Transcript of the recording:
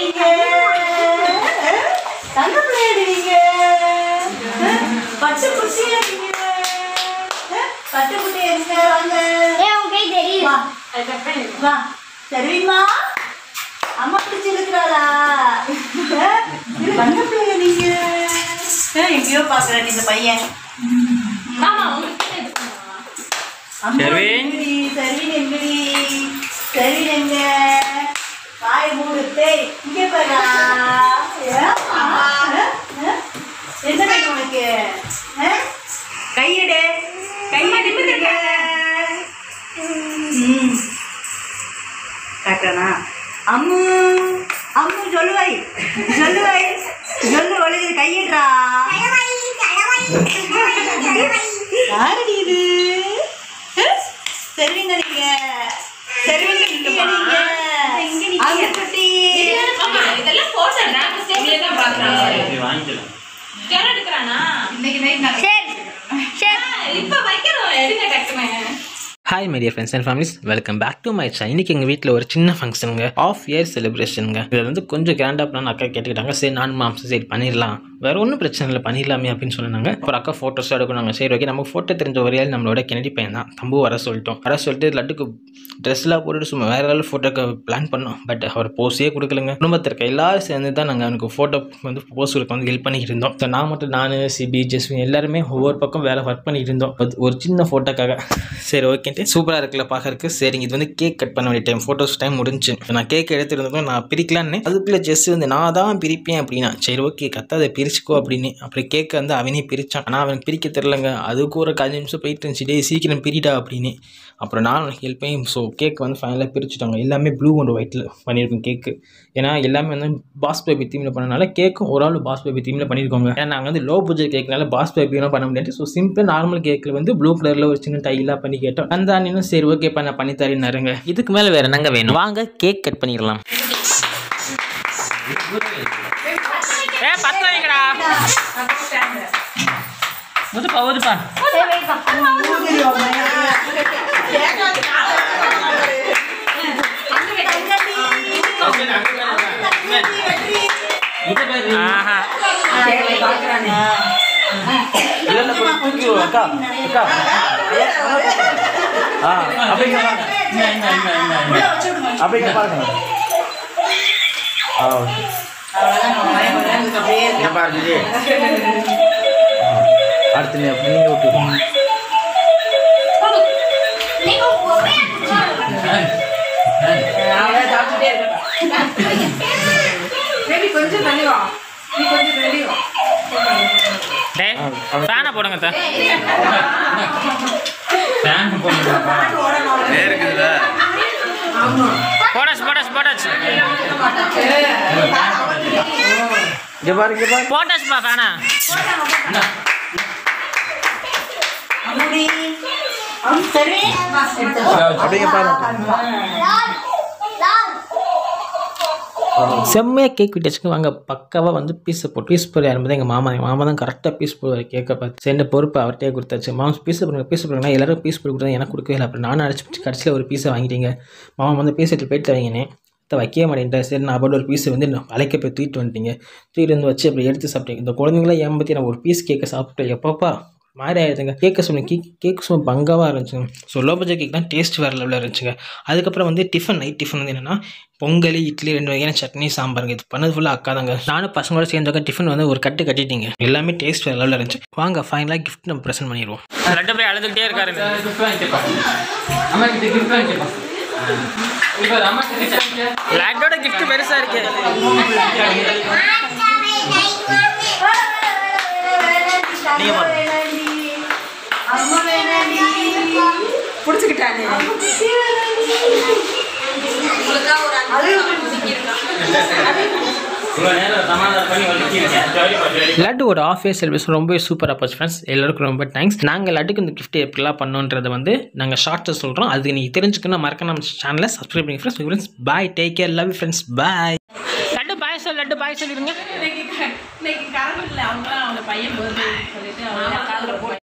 நீங்க தங்க பிள்ளையாடி நீங்க பட்டு குட்டியா நீங்க பட்டு குட்டி எங்க வாங்க ஏன் உன் கை தெரியுது வா வா சரிம்மா அம்மா பிடிச்சி இருக்கிறாளா தங்க பிள்ளையா நீங்க அஹ், எங்கேயோ பாக்குறேன் இந்த பையன் அம்மா சர்வீன். எங்கடி? சர்வீன் எங்கடி? சர்வீன் எங்க? வாய் மூடு. டேய், இங்க பாருடா. ஏம்மா? அஹ், அஹ். என்ன வேணும் உனக்கு அஹ்? கையெடு கையை நிமிருங்க. ம். காட்டுறானா? அம்மு அம்மு சொல்லுவாய் சொல்லுவாய் சொல்லு ஒழுகுது கையிடுறா யாரடி இது சரிங்க நீங்க சரிங்க நீங்க நீங்க அங்க குட்டி இதெல்லாம் போட்டோ நாங்க ஸ்டேஜ்ல தான் பாக்குறோம் வாங்கிக்கலாம் யாரும் எடுக்கறானா இன்னைக்கு நைட் நான் சரி சரி இப்ப வைக்கிறோம் எடுங்க டக்குனு hi my dear friends and families welcome back to my channel இன்னைக்கு எங்கள் வீட்டில் ஒரு சின்ன ஃபங்க்ஷனுங்க ஆஃப் இயர் செலிப்ரேஷனுங்க இதில் வந்து கொஞ்சம் கிராண்டாக பண்ணான்னு அக்கா கேட்டுக்கிட்டாங்க சரி நான் மாம்சம் சரி பண்ணிடலாம் வேற ஒன்றும் பிரச்சனை இல்லை பண்ணிடலாமே அப்படின்னு சொன்னாங்க அப்புறம் அக்கா ஃபோட்டோஸ் எடுக்கணுங்க சரி ஓகே நமக்கு ஃபோட்டோ தெரிஞ்ச ஒரு ஆள் நம்மளோட கெனடி பையன் தான் தம்பு வர சொல்லிட்டோம் வர சொல்லிட்டு லட்டுக்கு ட்ரெஸ்லாம் போட்டுட்டு சும்மா வேற ஏதாவது ஃபோட்டோக்கு பிளான் பண்ணோம் பட் அவர் போஸே கொடுக்கலங்க குடும்பத்தில் இருக்க எல்லாரும் சேர்ந்து தான் நாங்கள் அவனுக்கு ஃபோட்டோ வந்து போஸ் கொடுக்க வந்து ஹெல்ப் பண்ணிட்டு இருந்தோம் ஸோ நான் மட்டும் நான் சிபி ஜெஸ்வின் எல்லாருமே ஒவ்வொரு பக்கம் வேலை ஒர்க் பண்ணிட்டு இருந்தோம் அது ஒரு சின்ன ஃபோட்டோக்காக சரி ஓகேன்ட்டு சூப்பராக இருக்குல்ல பார்க்கறதுக்கு சரிங்க இது வந்து கேக் கட் பண்ண வேண்டிய டைம் ஃபோட்டோஸ் டைம் முடிஞ்சு நான் கேக் எடுத்துருந்தோம் நான் பிரிக்கலான்னு அதுக்குள்ளே ஜெஸ் வந்து நான் தான் பிரிப்பேன் அப்படின்னா சரி ஓகே கத்தாத பிரிச்சுக்கோ அப்படின்னு அப்புறம் கேக்கை வந்து அவனே பிரித்தான் ஆனால் அவனுக்கு பிரிக்க தெரிலங்க அதுக்கு ஒரு அஞ்சு நிமிஷம் போயிட்டு இருந்துச்சு டேய் சீக்கிரம் பிரிடா அப்படின்னு அப்புறம் நான் அவனுக்கு ஹெல்ப் பண்ணி ஸோ கேக் வந்து ஃபைனலாக பிரிச்சுட்டாங்க எல்லாமே ப்ளூ அண்ட் ஒயிட்டில் பண்ணியிருக்கோம் கேக்கு ஏன்னா எல்லாமே வந்து பாஸ் பேபி தீமில் பண்ணனால கேக்கும் ஒரு ஆள் பாஸ் பேபி தீமில் பண்ணியிருக்கோங்க ஏன்னா நாங்கள் வந்து லோ பட்ஜெட் கேட்கனால பாஸ் பேபிலாம் பண்ண முடியாது ஸோ சிம்பிள் நார்மல் கேக்கில் வந்து ப்ளூ கலரில் ஒரு சின்ன டைலாம் பண்ணி கேட்டோம் அந்த அண்ணனும் சரி ஓகேப்பா நான் பண்ணி தரேன்னாருங்க இதுக்கு மேலே வேறு என்னங்க வேணும் வாங்க கேக் கட் பண்ணிடலாம் ஏ பத்து வைங்கடா ஊதுப்பா ஊதுப்பா ஆஹா இல்ல இல்ல கொஞ்சம் தூக்கி விடு, அக்கா அக்கா ஆ அப்படிங்க அப்படிங்க பாருங்க ஆ ஓகே இங்க பாரு ஜிஜி. ஆ, அடுத்து நீ நீங்க விட்டு பேபி கொஞ்சம் தள்ளி வா நீ கொஞ்சம் தள்ளி வா டேய் ஃபேனை போடுங்க சார் போடாச்சு போடாச்சு போடாச்சு இங்க பாரு இங்க பாரு போட்டாச்சுப்பா ஃபேனா அம்முடி அம் சரி அப்படிங்க பாருங்க செம்மையாக கேக் விட்டாச்சுங்க வாங்க பக்காவாக வந்து பீஸை போட்டு பீஸ் போட ஆரம்பிது எங்கள் மாமா எங்கள் மாமா தான் கரெக்டாக பீஸ் போடுவார் கேக்கை பார்த்து சேர்ந்த பொறுப்பு அவர்கிட்டயே கொடுத்தாச்சு மாமா பீஸ் போடுங்க பீஸ் போடுங்க எல்லாரும் பீஸ் போட்டு கொடுத்தா எனக்கு கொடுக்கவே இல்லை அப்புறம் நானும் அடிச்சு கடைசியில் ஒரு பீஸை வாங்கிட்டீங்க மாமா வந்து பீஸ் எடுத்து போயிட்டு வைங்கினேன் இதை வைக்கவே மாட்டேன்ட்டேன் சரி நான் அப்படி ஒரு பீஸை வந்து நான் வளைக்க போய் தூக்கிட்டு வந்துட்டீங்க தூக்கிட்டு வந்து வச்சு அப்படி எடுத்து சாப்பிட்டேன் இந்த குழந்தைங்களாம் ஏமாற்றி நான் ஒரு பீஸ் கேக்கை சாப்பிட்டேன் எப்பப்பா மாதிரி ஆயிடுதுங்க கேட்க சொன்ன கேக் கேக் சும்மா பங்காவாக இருந்துச்சுங்க ஸோ லோ பட்ஜெட் கேக் தான் டேஸ்ட் வேறு லெவலில் இருந்துச்சுங்க அதுக்கப்புறம் வந்து டிஃபன் நைட் டிஃபன் வந்து என்னென்னா பொங்கல் இட்லி ரெண்டு வகையான சட்னி சாம்பாருங்க இது பண்ணது ஃபுல்லாக அக்கா தாங்க நானும் பசங்களோட சேர்ந்தாக்க டிஃபன் வந்து ஒரு கட்டு கட்டிட்டீங்க எல்லாமே டேஸ்ட் வேறு லெவலில் இருந்துச்சு வாங்க ஃபைனலாக கிஃப்ட் நம்ம ப்ரெசென்ட் பண்ணிடுவோம் ரெண்டு பேரும் அழுதுகிட்டே இருக்காரு லட்டோட கிஃப்ட் பெருசாக இருக்கு நீங்க பாருங்க. அம்மா வேணாண்டி புடிச்சுக்கிட்டானே லட்டுவோட ஆஃப் இயர் செலிப்ரேஷன் ரொம்ப சூப்பராக போச்சு ஃப்ரெண்ட்ஸ் எல்லாருக்கும் ரொம்ப தேங்க்ஸ் நாங்கள் லட்டுக்கு இந்த கிஃப்ட் எப்படிலாம் பண்ணோன்றதை வந்து நாங்கள் ஷார்ட்டில் சொல்கிறோம் அதுக்கு நீங்கள் தெரிஞ்சுக்கணும் மறக்க நம்ம சேனலை சப்ஸ்கிரைப் பண்ணி friends friends bye take care love friends bye Laddu bye சொல் லட்டு பாய் சொல்லிடுங்க இன்னைக்கு இன்னைக்கு கரண்ட் இல்லை அவங்க அவங்க பையன் போகுது சொல்லிட்டு அவங்க காதுல போட்டு